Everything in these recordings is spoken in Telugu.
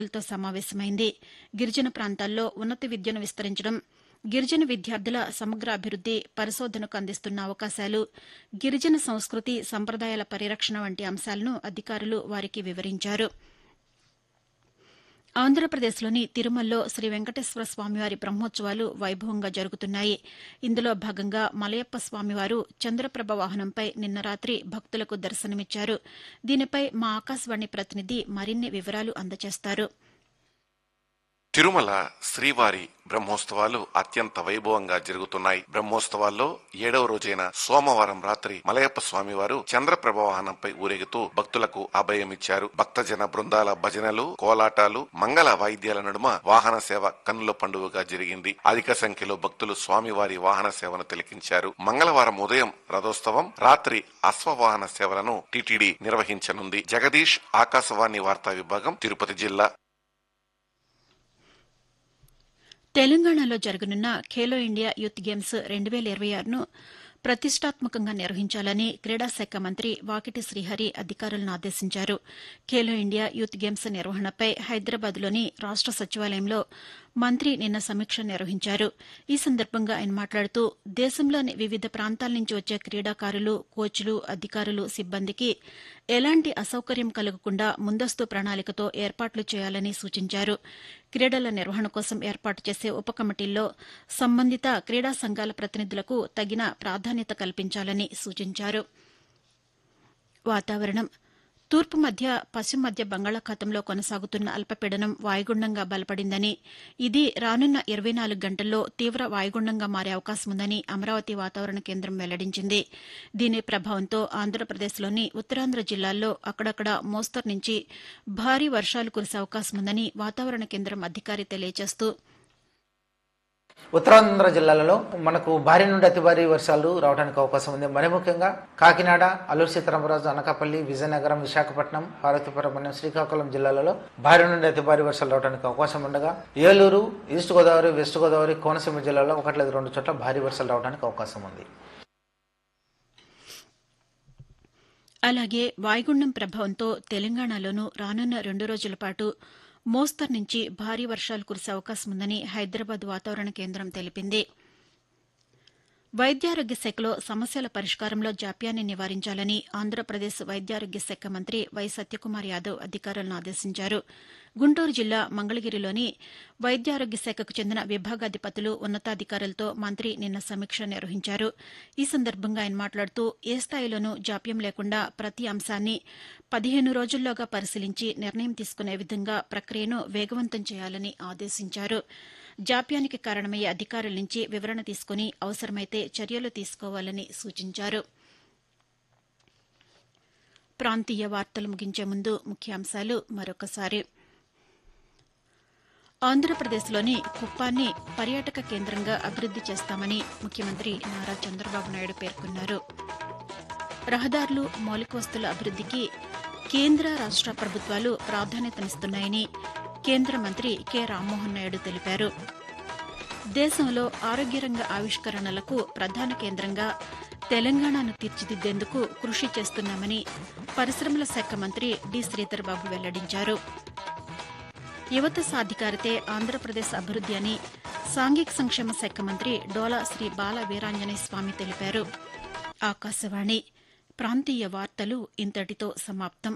తో సమావేశమైంది గిరిజన ప్రాంతాల్లో ఉన్నత విద్యను విస్తరించడం గిరిజన విద్యార్థుల సమగ్ర అభివృద్ది పరిశోధనకు అందిస్తున్న అవకాశాలు గిరిజన సంస్కృతి సంప్రదాయాల పరిరక్షణ వంటి అంశాలను అధికారులు వారికి వివరించారు ఆంధ్రప్రదేశ్లోని తిరుమలలో శ్రీ వెంకటేశ్వర స్వామివారి బ్రహ్మోత్సవాలు వైభవంగా జరుగుతున్నాయి ఇందులో భాగంగా మలయప్ప స్వామివారు చంద్రప్రభ వాహనంపై నిన్న రాత్రి భక్తులకు దర్శనమిచ్చారు దీనిపై మా ఆకాశవాణి ప్రతినిధి మరిన్ని వివరాలు అందజేస్తారు తిరుమల శ్రీవారి బ్రహ్మోత్సవాలు అత్యంత వైభవంగా జరుగుతున్నాయి బ్రహ్మోత్సవాల్లో ఏడవ రోజైన సోమవారం రాత్రి మలయప్ప స్వామివారు చంద్రప్రభ వాహనంపై ఊరేగుతూ భక్తులకు అభయమిచ్చారు భక్తజన బృందాల భజనలు కోలాటాలు మంగళ వాయిద్యాల నడుమ వాహన సేవ కన్నుల పండుగగా జరిగింది అధిక సంఖ్యలో భక్తులు స్వామివారి వాహన సేవను తిలకించారు మంగళవారం ఉదయం రథోత్సవం రాత్రి అశ్వవాహన సేవలను టిటిడి నిర్వహించనుంది జగదీష్ ఆకాశవాణి వార్తా విభాగం తిరుపతి జిల్లా తెలంగాణలో జరగనున్న ఖేలో ఇండియా యూత్ గేమ్స్ రెండు వేల ఇరవై ఆరును ప్రతిష్టాత్మకంగా నిర్వహించాలని క్రీడా శాఖ మంత్రి వాకిటి శ్రీహరి అధికారులను ఆదేశించారు ఖేలో ఇండియా యూత్ గేమ్స్ నిర్వహణపై హైదరాబాద్లోని రాష్ట సచివాలయంలో మంత్రి నిన్న సమీక్ష నిర్వహించారు ఈ సందర్భంగా ఆయన మాట్లాడుతూ దేశంలోని వివిధ ప్రాంతాల నుంచి వచ్చే క్రీడాకారులు కోచ్లు అధికారులు సిబ్బందికి ఎలాంటి అసౌకర్యం కలగకుండా ముందస్తు ప్రణాళికతో ఏర్పాట్లు చేయాలని సూచించారు క్రీడల నిర్వహణ కోసం ఏర్పాటు చేసే ఉప కమిటీల్లో సంబంధిత క్రీడా సంఘాల ప్రతినిధులకు తగిన ప్రాధాన్యత కల్పించాలని సూచించారు వాతావరణం తూర్పు మధ్య పశ్చిమ మధ్య బంగాళాఖాతంలో కొనసాగుతున్న అల్పపీడనం వాయుగుండంగా బలపడిందని ఇది రానున్న ఇరవై నాలుగు గంటల్లో తీవ్ర వాయుగుండంగా మారే అవకాశం ఉందని అమరావతి వాతావరణ కేంద్రం వెల్లడించింది దీని ప్రభావంతో ఆంధ్రప్రదేశ్లోని ఉత్తరాంధ్ర జిల్లాల్లో అక్కడక్కడ మోస్తరు నుంచి భారీ వర్షాలు కురిసే అవకాశం ఉందని వాతావరణ కేంద్రం అధికారి తెలియజేస్తూ ఉత్తరాంధ్ర జిల్లాలలో మనకు భారీ నుండి అతి భారీ వర్షాలు రావడానికి అవకాశం ఉంది మరి ముఖ్యంగా కాకినాడ అల్లూరు సీతారామరాజు అనకాపల్లి విజయనగరం విశాఖపట్నం పార్వతీపురం శ్రీకాకుళం జిల్లాలలో భారీ నుండి అతి భారీ వర్షాలు రావడానికి అవకాశం ఉండగా ఏలూరు ఈస్ట్ గోదావరి వెస్ట్ గోదావరి కోనసీమ జిల్లాలో ఒకటి లేదా రెండు చోట్ల భారీ వర్షాలు రావడానికి అవకాశం ఉంది అలాగే వాయుగుండం ప్రభావంతో తెలంగాణలోనూ రానున్న రెండు రోజుల పాటు మోస్తరు నుంచి భారీ వర్షాలు కురిసే అవకాశం ఉందని హైదరాబాద్ వాతావరణ కేంద్రం తెలిపింది వైద్యారోగ్య శాఖలో సమస్యల పరిష్కారంలో జాప్యాన్ని నివారించాలని ఆంధ్రప్రదేశ్ వైద్యారోగ్య శాఖ మంత్రి వై సత్యకుమార్ యాదవ్ అధికారులను ఆదేశించారు గుంటూరు జిల్లా మంగళగిరిలోని వైద్యారోగ్య శాఖకు చెందిన విభాగాధిపతులు ఉన్నతాధికారులతో మంత్రి నిన్న సమీక్ష నిర్వహించారు ఈ సందర్భంగా ఆయన మాట్లాడుతూ ఏ స్థాయిలోనూ జాప్యం లేకుండా ప్రతి అంశాన్ని పదిహేను రోజుల్లోగా పరిశీలించి నిర్ణయం తీసుకునే విధంగా ప్రక్రియను వేగవంతం చేయాలని ఆదేశించారు జాప్యానికి కారణమయ్యే అధికారుల నుంచి వివరణ తీసుకుని అవసరమైతే చర్యలు తీసుకోవాలని సూచించారు ప్రాంతీయ వార్తలు ముగించే ముందు ముఖ్యాంశాలు మరొకసారి ఆంధ్రప్రదేశ్లోని కుప్పాన్ని పర్యాటక కేంద్రంగా అభివృద్ది చేస్తామని ముఖ్యమంత్రి నారా చంద్రబాబు నాయుడు పేర్కొన్నారు రహదారులు మౌలిక వస్తుల అభివృద్దికి కేంద్ర రాష్ట ప్రభుత్వాలు ప్రాధాన్యతనిస్తున్నాయని కేంద్ర మంత్రి కె రామ్మోహన్ నాయుడు తెలిపారు దేశంలో ఆరోగ్యరంగ ఆవిష్కరణలకు ప్రధాన కేంద్రంగా తెలంగాణను తీర్చిదిద్దేందుకు కృషి చేస్తున్నామని పరిశ్రమల శాఖ మంత్రి డి శ్రీధర్బాబు వెల్లడించారు యువత సాధికారితే ఆంధ్రప్రదేశ్ అభివృద్ది అని సాంఘిక సంక్షేమ శాఖ మంత్రి డోలా శ్రీ బాల వీరాంజనేయ స్వామి తెలిపారు ఆకాశవాణి ప్రాంతీయ వార్తలు ఇంతటితో సమాప్తం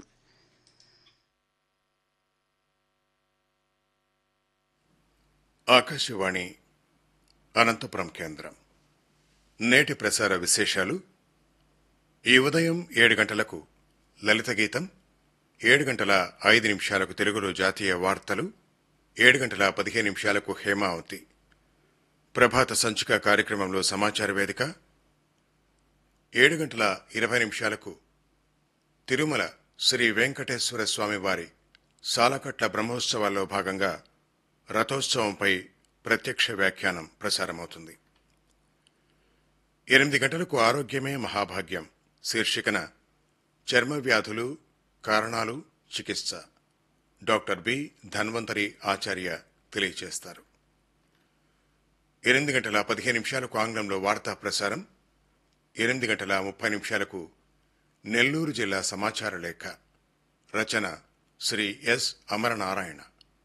ఆకాశవాణి అనంతపురం కేంద్రం నేటి ప్రసార విశేషాలు ఈ ఉదయం ఏడు గంటలకు లలిత గీతం ఏడు గంటల ఐదు నిమిషాలకు తెలుగులో జాతీయ వార్తలు ఏడు గంటల పదిహేను నిమిషాలకు హేమావతి ప్రభాత సంచిక కార్యక్రమంలో సమాచార వేదిక ఏడు గంటల ఇరవై నిమిషాలకు తిరుమల శ్రీ వెంకటేశ్వర స్వామి వారి సాలకట్ల బ్రహ్మోత్సవాల్లో భాగంగా రథోత్సవంపై ప్రత్యక్ష వ్యాఖ్యానం ప్రసారమవుతుంది ఎనిమిది గంటలకు ఆరోగ్యమే మహాభాగ్యం శీర్షికన చర్మ వ్యాధులు కారణాలు చికిత్స డాక్టర్ బి ధన్వంతరి ఆచార్య తెలియజేస్తారు ఎనిమిది గంటల పదిహేను నిమిషాలకు ఆంగ్లంలో వార్తా ప్రసారం ఎనిమిది గంటల ముప్పై నిమిషాలకు నెల్లూరు జిల్లా సమాచార లేఖ రచన శ్రీ ఎస్ అమరనారాయణ